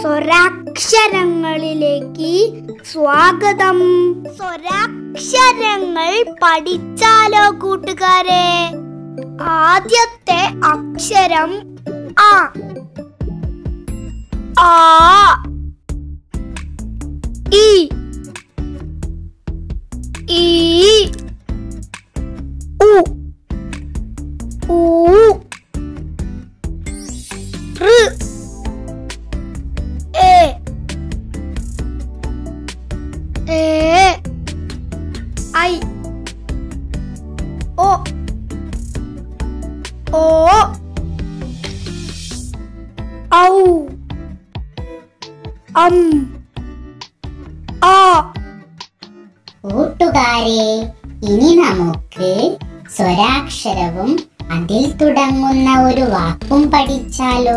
സ്വരാക്ഷരങ്ങളിലേക്ക് സ്വാഗതം സ്വരാക്ഷരങ്ങൾ പഠിച്ചാലോ കൂട്ടുകാരെ ആദ്യത്തെ അക്ഷരം ആ ആ ഇ ഈ ഉ ഊ ഋ എ എ ഐ ഒ ഓ ഔ അം ആ കൂട്ടുകാരെ ഇനി നമുക്ക് സ്വരാക്ഷരവും അതിൽ തുടങ്ങുന്ന ഒരു വാക്കും പഠിച്ചാലോ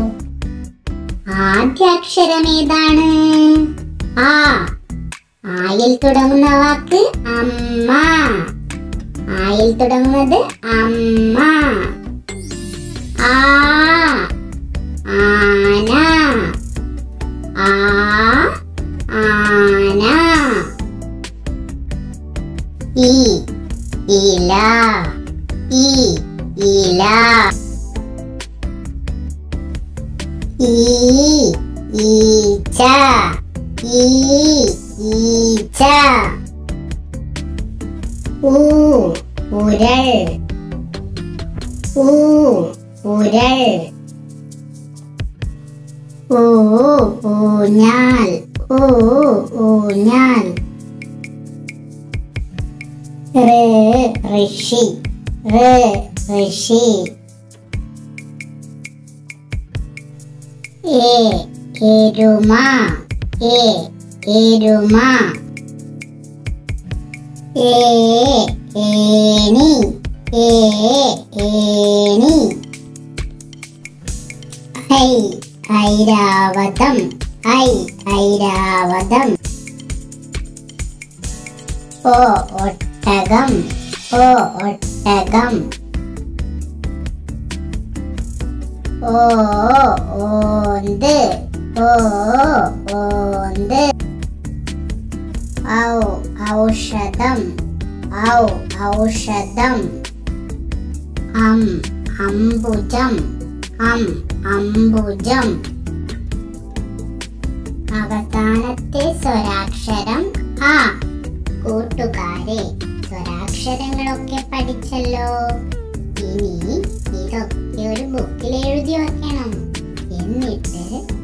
ആദ്യ അക്ഷരം ഏതാണ് ആ ആയിൽ തുടങ്ങുന്ന വാക്ക് അമ്മ ആയിൽ തുടങ്ങുന്നത് അമ്മ ആ ആന ആ ആന ഇ ഇല ഇ ഇല ഈ ഈച്ച ഈ ഈച്ച ഊ ഉരൾ ഊ ഉരൾ ഊ ഊഞ്ഞാൽ ഊ ഊഞ്ഞാൽ ഋ ഋഷി ഋ ഋഷി എ എരുമ എ എരുമ ഏ ഏണി ഏ ഏണി ഐ ഐരാവതം ഐ ഐരാവതം ഓ ഒട്ടകം ഓ ഒട്ടകം ഓ ഓന്ത് ഓ ഓന്ത് ഔ ഔഷധം ഔ ഔഷധം അം അംബുജം അം അംബുജം അവസാനത്തെ സ്വരാക്ഷരം ആ കൂട്ടുകാരെ സ്വരാക്ഷരങ്ങളൊക്കെ പഠിച്ചല്ലോ ഇനി ഇതൊക്കെ ഒരു ബുക്കിൽ എഴുതി വെക്കണം എന്നിട്ട്